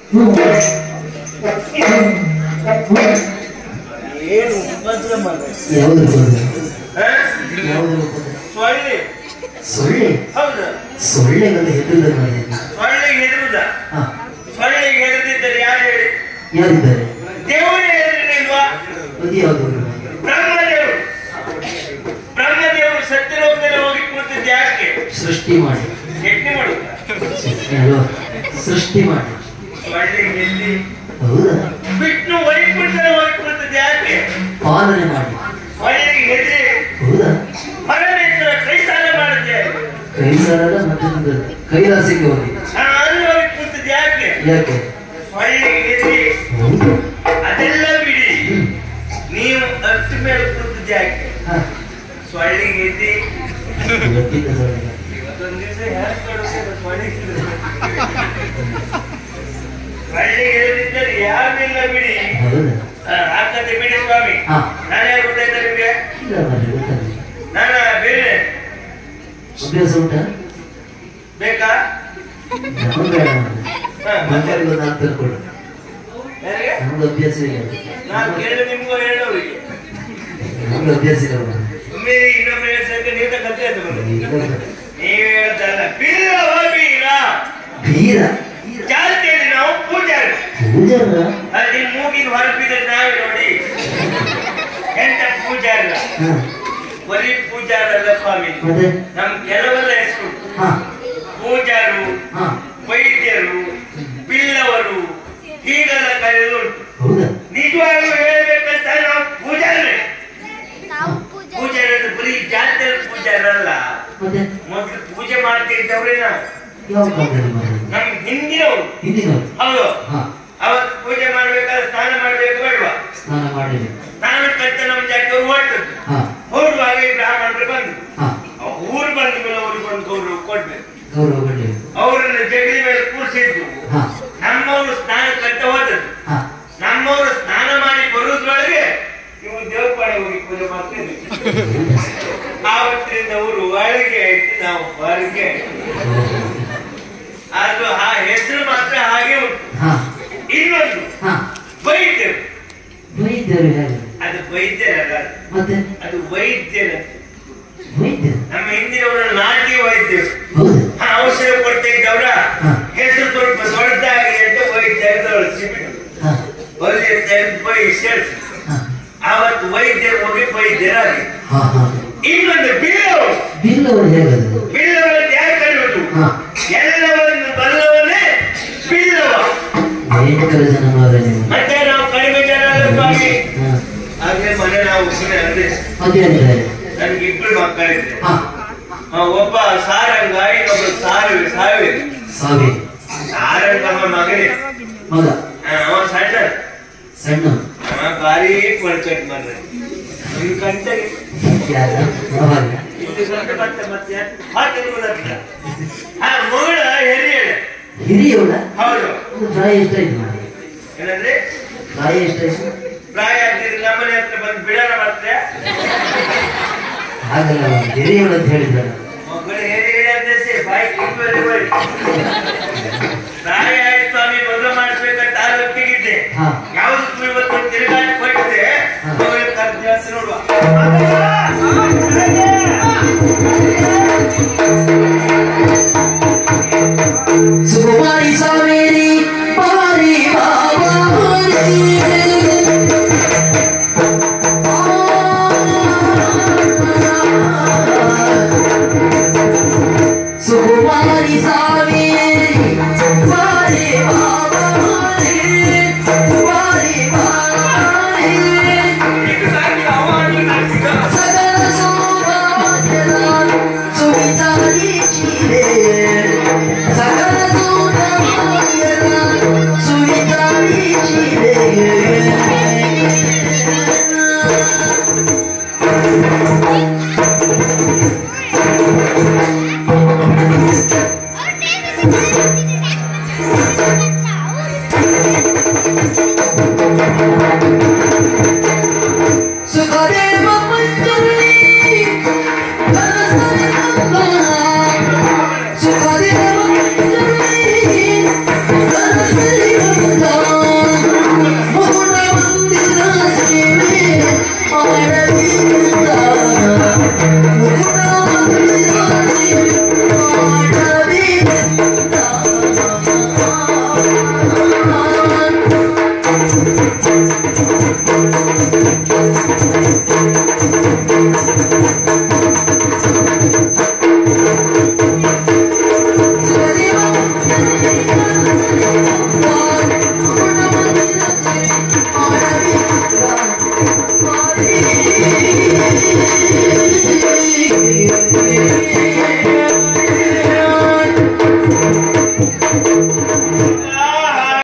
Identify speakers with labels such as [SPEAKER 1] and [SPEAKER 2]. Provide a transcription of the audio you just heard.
[SPEAKER 1] ಏನು ಉಪದ್ರ ಮಾಡ್ಬೇಕು
[SPEAKER 2] ಯಾವುದು ಉಪದ್ರ?
[SPEAKER 1] ಹಾ?
[SPEAKER 2] ಯಾವುದು ಉಪದ್ರ?
[SPEAKER 1] ಸೊಳ್ಳೆ
[SPEAKER 2] ಸೊಳ್ಳೆ
[SPEAKER 1] ಹೌದು
[SPEAKER 2] ಸೊಳ್ಳೆಗಂತ ಹೆದರಿದ ಮಾಡಿ
[SPEAKER 1] ಸೊಳ್ಳೆಗೆ ಹೆದರುದ
[SPEAKER 2] ಹಾ
[SPEAKER 1] ಸೊಳ್ಳೆಗೆ ಹೆದರಿದ್ದರೆ ಯಾರು ಹೇಳಿ
[SPEAKER 2] ಯಾರಿದ್ದಾರೆ
[SPEAKER 1] ದೇವರೇ ಹೆದರಿಲ್ವಾ
[SPEAKER 2] ಅದು ಯಾವುದು
[SPEAKER 1] ಬ್ರಹ್ಮದೇವರು ಬ್ರಹ್ಮದೇವರು ಸತ್ಯಲೋಕದಲ್ಲಿ ಹೋಗಿ ಕೂತಿದ್ದು ಯಾಕೆ
[SPEAKER 2] ಸೃಷ್ಟಿ ಮಾಡಿ
[SPEAKER 1] ಯಜ್ಞ ಮಾಡುತ್ತ
[SPEAKER 2] ಅಲ್ವಾ ಸೃಷ್ಟಿ ಮಾಡಿ
[SPEAKER 1] ಸೊಳ್ಳೆಗೆ ಎಲ್ಲಿ
[SPEAKER 2] ಹೌದಾ
[SPEAKER 1] ವಿಷ್ಣು ವೈಕುಂಠದಲ್ಲಿ ಹೋಗಿ ಕೂತಿದ್ದು ಯಾಕೆ
[SPEAKER 2] ಪಾಲನೆ ಮಾಡಿ
[SPEAKER 1] ಸೊಳ್ಳೆಗೆ ಹೆದರಿ
[SPEAKER 2] ಹೌದಾ
[SPEAKER 1] ಪರಮೇಶ್ವರ ಕೈ ಸಾಲ ಮಾಡುತ್ತೆ
[SPEAKER 2] ಕೈ ಸಾಲದ ಮತ್ತೆ ಒಂದು ಕೈಲಾಸಕ್ಕೆ ಹೋಗಿ
[SPEAKER 1] ನಾನು ಹೋಗಿ ಕೂತಿದ್ದು ಯಾಕೆ
[SPEAKER 2] ಯಾಕೆ
[SPEAKER 1] ಸೊಳ್ಳೆಗೆ ಹೆದರಿ
[SPEAKER 2] ಹೌದು
[SPEAKER 1] ಅದೆಲ್ಲ ಬಿಡಿ
[SPEAKER 2] ಹ್ಮ್.
[SPEAKER 1] ನೀವು ಅರ್ಥ ಮೇಲೆ ಕೂತಿದ್ದು ಯಾಕೆ
[SPEAKER 2] ಹಾ
[SPEAKER 1] ಸೊಳ್ಳೆಗೆ ಎದ್ದಿ
[SPEAKER 2] ಗೊತ್ತಿಲ್ಲ ಸೊಳ್ಳೆ
[SPEAKER 1] ಇವತ್ತೊಂದು ದಿವಸ ಯಾರು ಕೊಡೋಕೆ ಸೊಳ್ಳೆಗೆ ಸೊಳ್ಳೆಗೆ ಎದ್ದಿದ್ದರೆ ಯಾರನ್ನೆಲ್ಲ ಬಿಡಿ
[SPEAKER 2] ಹೌದಾ
[SPEAKER 1] ಆ, ಆ ಕಥೆ ಬಿಡಿ ಸ್ವಾಮಿ
[SPEAKER 2] ಹಾ
[SPEAKER 1] ನಾನು ಯಾರು ಗೊತ್ತಾಯ್ತಾ ನಿಮಗೆ
[SPEAKER 2] ಇಲ್ಲ ಮಾರ್ರೆ, ಗೊತ್ತಾಗ್ಲಿಲ್ಲ.
[SPEAKER 1] ನಾನು ಬೇರೆ
[SPEAKER 2] ಅಭ್ಯಾಸ ಉಂಟಾ
[SPEAKER 1] ಬೇಕಾ
[SPEAKER 2] ನಮಗೆ ಬೇಡ ಮಾರ್ರೆ.
[SPEAKER 1] ಹಾ, ಮತ್ತೆ
[SPEAKER 2] ನಮ್ಮಲ್ಲಿ ಒಂದು ನಾಲ್ಕು ಕೊಡು
[SPEAKER 1] ಯಾರಿಗೆ?
[SPEAKER 2] ನಮ್ಗೆ ಅಭ್ಯಾಸ ಇಲ್ಲ
[SPEAKER 1] ನಾನು ಕೇಳಿ ನಿಮ್ಗೂ ಹೇಳೋರಿಗೆ
[SPEAKER 2] ನಮ್ಗೆ ಅಭ್ಯಾಸ ಇಲ್ಲ ಮಾರ್ರೆ.
[SPEAKER 1] ಒಮ್ಮೆ ಇನ್ನೊಮ್ಮೆ ಹೇಳ್ಸಕ್ಕೆ ನೀತ ಕಥೆ ಅಂತ ಬಂದು
[SPEAKER 2] ಇಲ್ಲ ಮಾರ್ರೆ.
[SPEAKER 1] ನೀವು ಹೇಳ್ತಲ್ಲ ಬಿಲ್ಲ ಬೀರ
[SPEAKER 2] ಬೀರ
[SPEAKER 1] ಜಾತಿಯಲ್ಲಿ ನಾವು ಪೂಜಾರಿ
[SPEAKER 2] ಪೂಜಾರ
[SPEAKER 1] ಅಲ್ಲಿ ಮೂಗಿನ ಹೊರಪಿದ್ರೆ ನಾವೇ ನೋಡಿ ಎಂತ ಪೂಜಾರ
[SPEAKER 2] ಹಾ
[SPEAKER 1] ಬರೀ ಪೂಜಾರಲ್ಲ ಸ್ವಾಮಿ
[SPEAKER 2] ಮತ್ತೆ
[SPEAKER 1] ನಮ್ ಕೆಲವೆಲ್ಲ ಹೆಸರು
[SPEAKER 2] ಹಾ
[SPEAKER 1] ಪೂಜಾರು
[SPEAKER 2] ಹಾ
[SPEAKER 1] ವೈದ್ಯರು ಬಿಲ್ಲವರು ಹೀಗೆಲ್ಲ ಕರೆಯುವುದು
[SPEAKER 2] ಹೌದಾ
[SPEAKER 1] ನಿಜವಾಗ್ಲೂ ಹೇಳ್ಬೇಕಂತ ನಾವು ಪೂಜಾರೇ
[SPEAKER 3] ನಾವು ಪೂಜೆ
[SPEAKER 1] ಪೂಜಾರ ಅಂದ್ರೆ ಬರೀ ಜಾತಿಯ ಪೂಜಾರಲ್ಲ
[SPEAKER 2] ಮತ್ತೆ
[SPEAKER 1] ಮೊದಲು ಪೂಜೆ ಮಾಡ್ತಿದ್ದವ್ರೆ ನಾವು
[SPEAKER 2] ಯಾವ ಕಾಲದಲ್ಲಿ ಮಾರ್ರೆ?
[SPEAKER 1] ನಮ್ ಹಿಂದಿನವರು
[SPEAKER 2] ಹಿಂದಿನವರು
[SPEAKER 1] ಹೌದು
[SPEAKER 2] ಹಾ
[SPEAKER 1] ಅವತ್ತು ಪೂಜೆ ಮಾಡ್ಬೇಕಾದ್ರೆ ಸ್ನಾನ ಮಾಡ್ಬೇಕು ಬೇಡವಾ
[SPEAKER 2] ಸ್ನಾನ ಮಾಡಲಿಲ್ಲ
[SPEAKER 1] ಸ್ನಾನಕ್ಕಂತ ನಮ್ ಜಾತಿಯವರು ಹೊರಟದ್ದು
[SPEAKER 2] ಹಾ
[SPEAKER 1] ಹೊರಡುವಾಗ ಈ ಬ್ರಾಹ್ಮಣರು ಬಂದು
[SPEAKER 2] ಹಾ
[SPEAKER 1] ಊರು ಬಂದ ಮೇಲೆ ಅವ್ರಿಗೆ ಒಂದು ಗೌರವ ಕೊಡ್ಬೇಕು
[SPEAKER 2] ಗೌರವ ಕೊಡ್ಲಿ
[SPEAKER 1] ಅವರನ್ನು ಜಗಲಿ ಮೇಲೆ ಕೂರಿಸಿದ್ದು
[SPEAKER 2] ಹಾ
[SPEAKER 1] ನಮ್ಮವರು ಸ್ನಾನಕ್ಕಂತ ಹೋದದ್ದು
[SPEAKER 2] ಹಾ
[SPEAKER 1] ನಮ್ಮವರು ಸ್ನಾನ ಮಾಡಿ ಬರುವುದ್ರೊಳಗೆ ಇವು ದೇವಪಾಡಿ ಹೋಗಿ ಪೂಜೆ ಮಾಡ್ತೇವೆ ಆವತ್ತಿನಿಂದ ಅವರು ಒಳಗೆ ಆಯ್ತು ನಾವು ಹೊರಗೆ ಅದು ಆ ಹೆಸರು ಮಾತ್ರ ಹಾಗೆ ಉಂಟು
[SPEAKER 2] ಹಾ
[SPEAKER 1] ಇನ್ನೊಂದು
[SPEAKER 2] ಹಾ
[SPEAKER 1] ವೈದ್ಯರು
[SPEAKER 2] ವೈದ್ಯರು ಹೇಗೆ
[SPEAKER 1] ಅದು ವೈದ್ಯರಲ್ಲ
[SPEAKER 2] ಮತ್ತೆ
[SPEAKER 1] ಅದು ವೈದ್ಯರ
[SPEAKER 2] ವೈದ್ಯರು
[SPEAKER 1] ನಮ್ಮ ಹಿಂದಿನವರು ನಾಟಿ ವೈದ್ಯರು
[SPEAKER 2] ಹೌದು
[SPEAKER 1] ಆ ಔಷಧ ಕೊಡ್ತಾ ಇದ್ದವ್ರ
[SPEAKER 2] ಹಾ.
[SPEAKER 1] ಹೆಸರು ಸ್ವಲ್ಪ ದೊಡ್ಡದಾಗಿ ಅಂತ ವೈದ್ಯರು ಸಿಬಿಟ್ಟು
[SPEAKER 2] ಹಾ
[SPEAKER 1] ಒಳ್ಳೆ ತೆಗೆದು ಬೈ ಸೇರಿಸಿ
[SPEAKER 2] ಹಾ
[SPEAKER 1] ಆವತ್ತು ವೈದ್ಯರು ಹೋಗಿ ವೈದ್ಯರಾಗಿ
[SPEAKER 2] ಹಾ ಹಾ
[SPEAKER 1] ಇನ್ನೊಂದು ಬಿಲ್ಲವರು
[SPEAKER 2] ಬಿಲ್ಲವರು ಹೇಗದು
[SPEAKER 1] ಬಿಲ್ಲವರು ಯಾರು ಕರೆಯುವುದು
[SPEAKER 2] ಹಾ
[SPEAKER 1] ಎಲ್ಲವನ್ನು ಬಲ್ಲವನ್ನೇ ಬಿಲ್ಲವ
[SPEAKER 2] ಭಯಂಕರ ಜನ ಮಾರ ನೀವು
[SPEAKER 1] ಮತ್ತೆ ನಾವು ಕಡಿಮೆ ಜನ ಅಲ್ಲ ಸ್ವಾಮಿ
[SPEAKER 2] ಹಾ
[SPEAKER 1] ಹಾಗೆ ಮನೆ ನಾವು ಸುಮ್ಮನೆ ಅಂದ್ರೆ
[SPEAKER 2] ಅದೇ ಅಂದ್ರೆ
[SPEAKER 1] ನನ್ಗೆ ಇಬ್ರು ಮಕ್ಕಳಿದ್ರು
[SPEAKER 2] ಹಾ
[SPEAKER 1] ಆ, ಒಬ್ಬ ಸಾರಂಗ ಇನ್ನೊಬ್ಬ ಸಾವಿರ ಸಾವಿರ
[SPEAKER 2] ಸಾವಿರ
[SPEAKER 1] ಸಾರಂಗ ಅವನ ಮಗನೇ
[SPEAKER 2] ಮಗ
[SPEAKER 1] ಆ, ಅವ ಸಣ್ಣ
[SPEAKER 2] ಸಣ್ಣ
[SPEAKER 1] ಅವ ಭಾರಿ ಪರ್ಚೆಂಟ್ ಮಾಡ್ರೆ ನಿಮ್ ಕಂಟಗೆ
[SPEAKER 2] ಯಾರ ಅವಾಗ
[SPEAKER 1] ಇಲ್ಲಿ ಸ್ವಲ್ಪ ಮತ್ತೆ ಮತ್ತೆ ಹಾಕಿದ್ರು ಗೊತ್ತಾಗ್ತಿಲ್ಲ. ಆ ಮಗಳ ಹೆರಿಯಳೆ
[SPEAKER 2] ಹಿರಿಯವಳ
[SPEAKER 1] ಹೌದು
[SPEAKER 2] ಒಂದು ಪ್ರಾಯ ಎಷ್ಟಾಯ್ತು ಮಾಡಿ
[SPEAKER 1] ಏನಂದ್ರೆ
[SPEAKER 2] ಪ್ರಾಯ ಎಷ್ಟಾಯ್ತು
[SPEAKER 1] ಪ್ರಾಯ ಆಗ್ತಿದ್ರೆ ನಮ್ಮನೆ ಹತ್ರ ಬಂದು ಬಿಡಾರ ಮಾಡ್ತಾರೆ
[SPEAKER 2] ಹಾಗಲ್ಲ ಅವ್ನು ಹಿರಿಯವಳು ಅಂತ ಹೇಳಿದ್ರಲ್ಲ
[SPEAKER 1] ಮಕ್ಕಳು ಹೆರಿಯಳೆ ಅಂತ ಸೇ ಬಾಯಿ ಕಿತ್ತುವರೆ ಬರೀ ಪ್ರಾಯ ಆಯ್ತು ಸ್ವಾಮಿ ಮದುವೆ ಮಾಡಿಸ್ಬೇಕಂತ ಆಲೋಚನೆಗಿದ್ದೆ
[SPEAKER 2] ಹಾ
[SPEAKER 1] ಯಾವ್ದು ಇವತ್ತು ತಿರುಗಾಟ ಕೊಟ್ಟಿದೆ
[SPEAKER 2] ಹಾ.
[SPEAKER 1] ಮಗಳಿಗೆ ಕರ್ದು ಜಾಸ್ತಿ ನೋಡುವ
[SPEAKER 2] ಸುಕುಮಾರಿ ಸಾವೇರಿ ಪಾರಿ ಸುಕುಮಾರಿ ಸಾವೇರಿ ಪಾರಿ